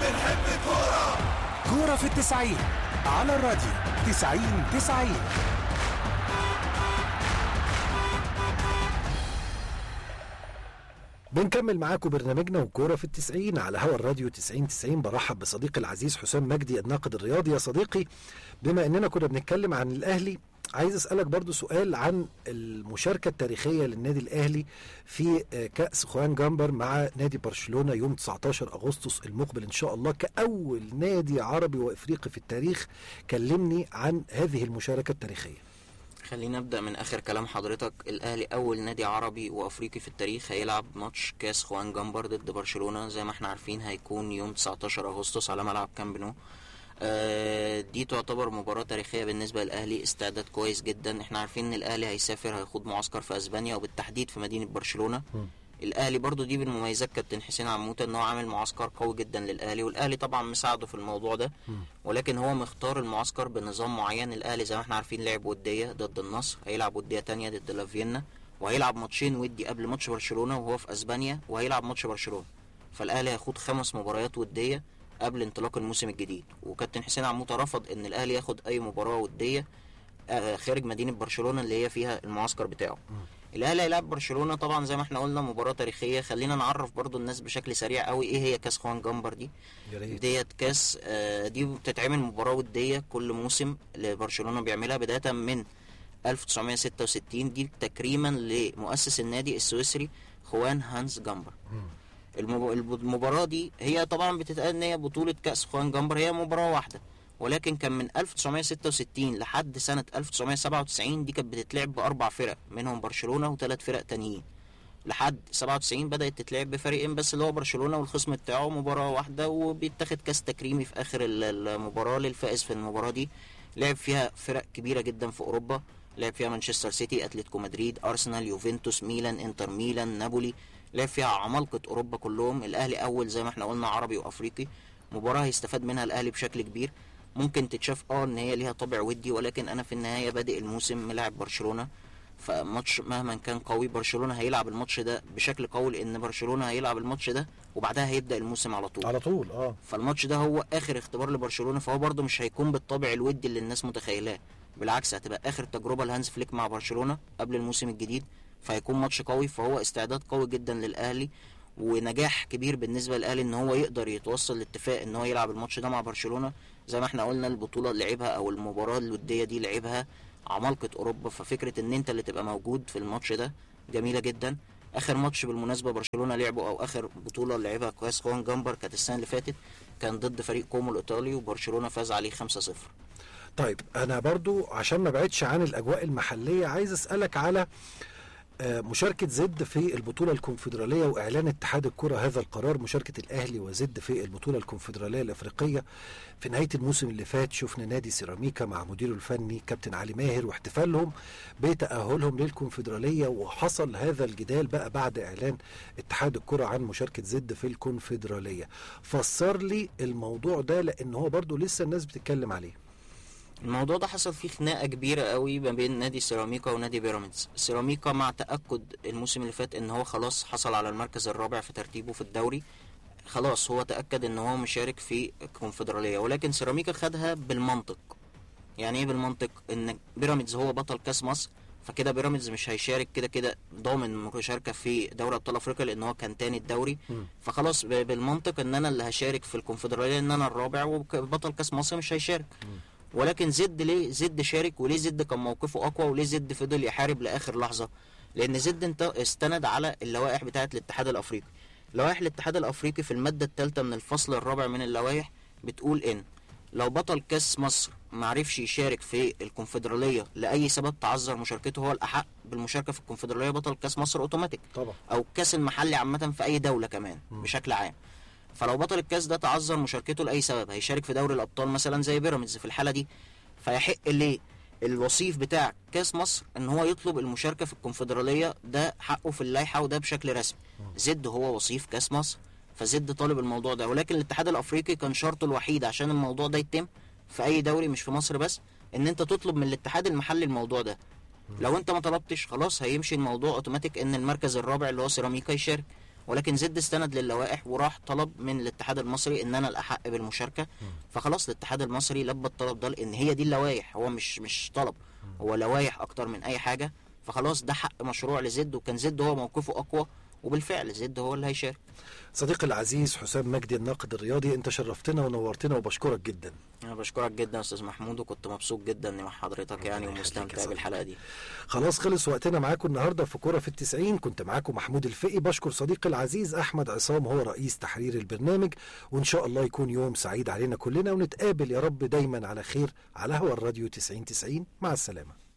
بنحب الكورة كورة في التسعين على الراديو تسعين تسعين بنكمل معاكم برنامجنا وكورة في التسعين على هوا الراديو تسعين تسعين برحب بصديقي العزيز حسام مجدي الناقد الرياضي يا صديقي بما اننا كنا بنتكلم عن الاهلي عايز اسالك برضو سؤال عن المشاركه التاريخيه للنادي الاهلي في آه، كاس خوان جامبر مع نادي برشلونه يوم 19 اغسطس المقبل ان شاء الله كاول نادي عربي وافريقي في التاريخ كلمني عن هذه المشاركه التاريخيه خلينا نبدأ من آخر كلام حضرتك الأهلي أول نادي عربي وأفريقي في التاريخ هيلعب ماتش كاس خوان جامبر ضد برشلونة زي ما احنا عارفين هيكون يوم 19 أغسطس على ملعب كامب نو آه، دي تعتبر مباراة تاريخية بالنسبة للأهلي استعداد كويس جدا احنا عارفين ان الأهلي هيسافر هيخوض معسكر في أسبانيا وبالتحديد في مدينة برشلونة الأهلي برضو دي من مميزات كابتن حسين عموتة ان هو عامل معسكر قوي جدا للأهلي والأهلي طبعا مساعده في الموضوع ده ولكن هو مختار المعسكر بنظام معين الأهلي زي ما احنا عارفين لعب ودية ضد النصر هيلعب ودية تانية ضد لافينا وهيلعب ماتشين ودي قبل ماتش برشلونة وهو في أسبانيا وهيلعب ماتش برشلونة فالأهلي هيخوض خمس مباريات ودية قبل انطلاق الموسم الجديد وكابتن حسين عموته رفض ان الاهلي ياخد اي مباراه وديه آه، خارج مدينه برشلونه اللي هي فيها المعسكر بتاعه الاهلي هيلعب برشلونه طبعا زي ما احنا قلنا مباراه تاريخيه خلينا نعرف برضو الناس بشكل سريع قوي ايه هي كاس خوان جامبر دي يا ريت. ديت كاس آه، دي بتتعمل مباراه وديه كل موسم لبرشلونه بيعملها بدايه من 1966 دي تكريما لمؤسس النادي السويسري خوان هانز جامبر المب- المباراة دي هي طبعا بتتقال ان هي بطولة كأس خوان جامبر هي مباراة واحدة ولكن كان من 1966 لحد سنة 1997 دي كانت بتتلعب بأربع فرق منهم برشلونة وثلاث فرق تانيين لحد 97 بدأت تتلعب بفريقين بس اللي هو برشلونة والخصم بتاعه مباراة واحدة وبيتاخد كاس تكريمي في آخر ال- المباراة للفائز في المباراة دي لعب فيها فرق كبيرة جدا في أوروبا لعب فيها مانشستر سيتي أتلتيكو مدريد أرسنال يوفنتوس ميلان إنتر ميلان نابولي لعب فيها عمالقة أوروبا كلهم الأهلي أول زي ما احنا قلنا عربي وأفريقي مباراة هيستفاد منها الأهلي بشكل كبير ممكن تتشاف اه ان هي ليها طابع ودي ولكن انا في النهايه بادئ الموسم ملاعب برشلونه فماتش مهما كان قوي برشلونه هيلعب الماتش ده بشكل قوي لان برشلونه هيلعب الماتش ده وبعدها هيبدا الموسم على طول على طول اه فالماتش ده هو اخر اختبار لبرشلونه فهو برضه مش هيكون بالطابع الودي اللي الناس متخيلاه بالعكس هتبقى اخر تجربه لهانز فليك مع برشلونه قبل الموسم الجديد فهيكون ماتش قوي فهو استعداد قوي جدا للاهلي ونجاح كبير بالنسبه للاهلي ان هو يقدر يتوصل لاتفاق ان هو يلعب الماتش ده مع برشلونه زي ما احنا قلنا البطوله اللي لعبها او المباراه الوديه دي لعبها عمالقه اوروبا ففكره ان انت اللي تبقى موجود في الماتش ده جميله جدا اخر ماتش بالمناسبه برشلونه لعبه او اخر بطوله لعبها كاس خوان جامبر كانت السنه اللي فاتت كان ضد فريق كومو الايطالي وبرشلونه فاز عليه 5-0 طيب انا برضو عشان ما بعدش عن الاجواء المحليه عايز اسالك على آه، مشاركة زد في البطولة الكونفدرالية وإعلان اتحاد الكرة هذا القرار مشاركة الأهلي وزد في البطولة الكونفدرالية الأفريقية في نهاية الموسم اللي فات شفنا نادي سيراميكا مع مديره الفني كابتن علي ماهر واحتفالهم بتأهلهم للكونفدرالية وحصل هذا الجدال بقى بعد إعلان اتحاد الكرة عن مشاركة زد في الكونفدرالية فسر لي الموضوع ده لأن هو برضو لسه الناس بتتكلم عليه الموضوع ده حصل فيه خناقه كبيره قوي ما بين نادي سيراميكا ونادي بيراميدز سيراميكا مع تاكد الموسم اللي فات ان هو خلاص حصل على المركز الرابع في ترتيبه في الدوري خلاص هو تاكد ان هو مشارك في الكونفدراليه ولكن سيراميكا خدها بالمنطق يعني ايه بالمنطق ان بيراميدز هو بطل كاس مصر فكده بيراميدز مش هيشارك كده كده ضامن مشاركه في دوري ابطال افريقيا لان هو كان تاني الدوري فخلاص ب- بالمنطق ان انا اللي هشارك في الكونفدراليه ان انا الرابع وبطل كاس مصر مش هيشارك ولكن زد ليه زد شارك وليه زد كان موقفه اقوى وليه زد فضل يحارب لاخر لحظه لان زد انت استند على اللوائح بتاعه الاتحاد الافريقي لوائح الاتحاد الافريقي في الماده الثالثه من الفصل الرابع من اللوائح بتقول ان لو بطل كاس مصر معرفش يشارك في الكونفدراليه لاي سبب تعذر مشاركته هو الاحق بالمشاركه في الكونفدراليه بطل كاس مصر اوتوماتيك طبعا او الكاس المحلي عامه في اي دوله كمان بشكل عام فلو بطل الكاس ده تعذر مشاركته لاي سبب هيشارك في دوري الابطال مثلا زي بيراميدز في الحاله دي فيحق ليه الوصيف بتاع كاس مصر ان هو يطلب المشاركه في الكونفدراليه ده حقه في اللائحه وده بشكل رسمي زد هو وصيف كاس مصر فزد طالب الموضوع ده ولكن الاتحاد الافريقي كان شرطه الوحيد عشان الموضوع ده يتم في اي دوري مش في مصر بس ان انت تطلب من الاتحاد المحلي الموضوع ده لو انت ما طلبتش خلاص هيمشي الموضوع اوتوماتيك ان المركز الرابع اللي هو سيراميكا يشارك ولكن زد استند للوائح وراح طلب من الاتحاد المصري ان انا الاحق بالمشاركه فخلاص الاتحاد المصري لبى الطلب ده لان هي دي اللوائح هو مش مش طلب هو لوائح اكتر من اي حاجه فخلاص ده حق مشروع لزد وكان زد هو موقفه اقوى وبالفعل زد هو اللي هيشارك صديقي العزيز حسام مجدي الناقد الرياضي انت شرفتنا ونورتنا وبشكرك جدا انا بشكرك جدا يا استاذ محمود وكنت مبسوط جدا اني مع حضرتك يعني ربنا يخليك يا ومستمتع صديقي. بالحلقه دي خلاص خلص وقتنا معاكم النهارده في كوره في التسعين كنت معاكم محمود الفقي بشكر صديقي العزيز احمد عصام هو رئيس تحرير البرنامج وان شاء الله يكون يوم سعيد علينا كلنا ونتقابل يا رب دايما على خير على هوا الراديو 90 90 مع السلامه